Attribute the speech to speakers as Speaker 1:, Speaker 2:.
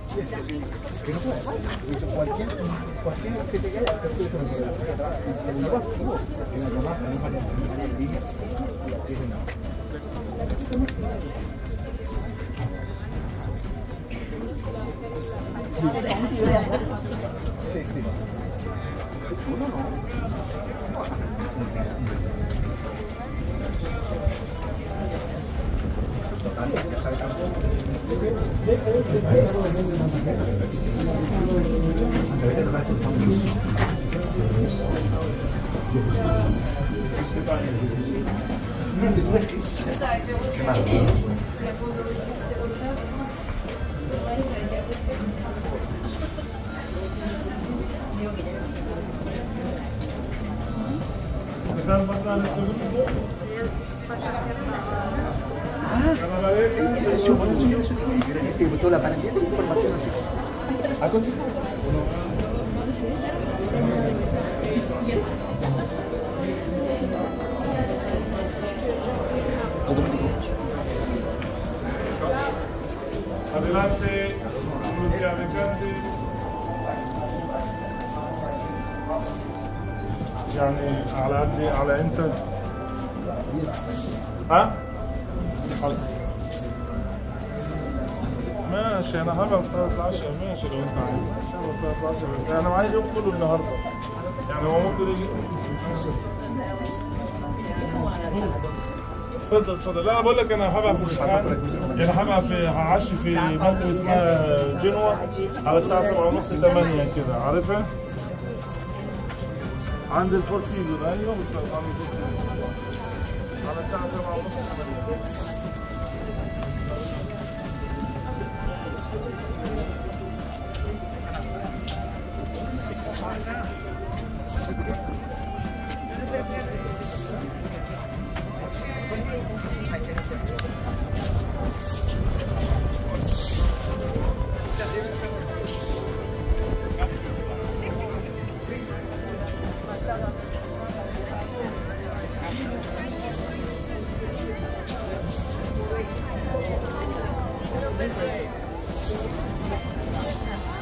Speaker 1: Que no puede. Cualquier, cualquier que te caiga, te puede transferir. Te lo llevas vos. Que la llamás, la misma línea, y la tienes nada. Sí, sí, sí. Qué chulo, ¿no? Total, ya sabe tampoco. A ver, te toca esto. Qué maravilla.
Speaker 2: Están pasando este grupo.
Speaker 1: Ah,
Speaker 2: Van a la beca.
Speaker 1: de hecho, bueno, eso eso Mira, este botó la panel de información así. ¿A continuar? Automático.
Speaker 2: Adelante, Lucía Becante. يعني على قد على انت ها؟ حاضر. ماشي انا هبقى الساعة 12 ماشي لو انت عايز ماشي هبقى الساعة 12 بس انا معايا اليوم كله النهارده يعني هو ممكن يجي اتفضل اتفضل لا انا بقول لك انا هبقى في الامتحان يعني هبقى في هعشي في موقف اسمها جنوة على الساعة 7 ونص 8 كده عارفها؟ عند الفور سيزون ايوه بالظبط عند الفور سيزون على الساعة 7 ونص 8
Speaker 3: Thank